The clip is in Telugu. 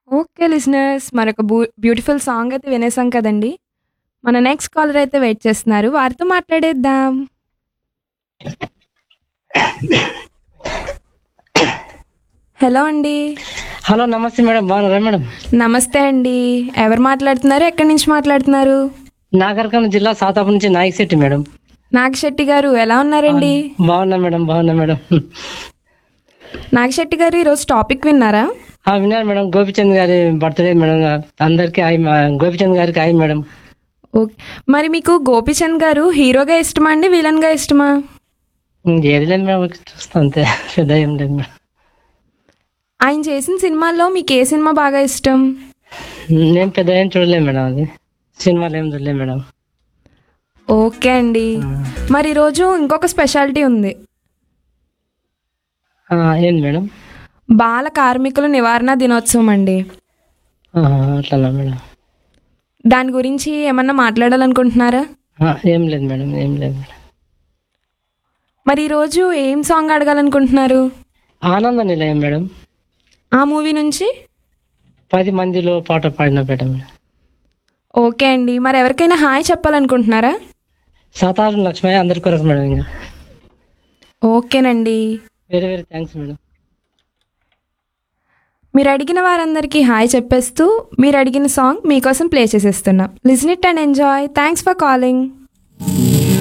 ఓకే లిసనర్స్ మరొక బూ బ్యూటిఫుల్ సాంగ్ అయితే వినేసాం కదండి మన నెక్స్ట్ కాలర్ అయితే వెయిట్ చేస్తున్నారు వారితో మాట్లాడేద్దాం హలో అండి హలో నమస్తే మేడం బాగున్నారా మేడం నమస్తే అండి ఎవరు మాట్లాడుతున్నారు ఎక్కడి నుంచి మాట్లాడుతున్నారు నాగరికర్నూలు జిల్లా సాతాపు నుంచి నాయక్ శెట్టి మేడం నాగశెట్టి గారు ఎలా ఉన్నారండి బాగున్నా మేడం బాగున్నా మేడం నాగశెట్టి గారు ఈరోజు టాపిక్ విన్నారా ఆ, విన్నారు మేడం గోపిచంద్ గారి బర్త్డే మేడం అందరికి హాయ్ మా- గోపిచంద్ గారికి హాయ్ మేడం ఓకే మరి మీకు గోపీచంద్ గారు హీరోగా ఇష్టమా అండి విలన్గా ఇష్టమా ఏది లేదు మేడం చూస్తాం అంతే పెద్ద ఏం లేదు మేడం ఆయన చేసిన సినిమాల్లో మీకు ఏ సినిమా బాగా ఇష్టం నేను పెద్ద ఏం చూడలేదు మేడం అది సినిమాలు ఏం చూడలేదు మేడం ఓకే అండి మరి ఈరోజు ఇంకొక స్పెషాలిటీ ఉంది ఆ, ఏంది మేడం బాల కార్మికుల నివారణ దినోత్సవం అండి ఆ, అట్లనా మేడం దాని గురించి ఏమన్నా మాట్లాడాలనుకుంటున్నారా ఆ, ఏం లేదు మేడం ఏం లేదు మేడం మరి ఈరోజు ఏం సాంగ్ అడగాలనుకుంటున్నారు ఆనంద నిలయం మేడం ఆ మూవీ నుంచి పది మందిలో పాట పాడిన పేట మేడం ఓకే అండి మరి ఎవరికైనా హాయ్ చెప్పాలనుకుంటున్నారా సాతారు లక్ష్మయ్య అందరి కొరకు మేడం ఇంకా ఓకేనండి వెరీ వెరీ థ్యాంక్స్ మేడం మీరు అడిగిన వారందరికీ హాయ్ చెప్పేస్తూ మీరు అడిగిన సాంగ్ మీకోసం ప్లే చేసేస్తున్నాం listen it and enjoy thanks for calling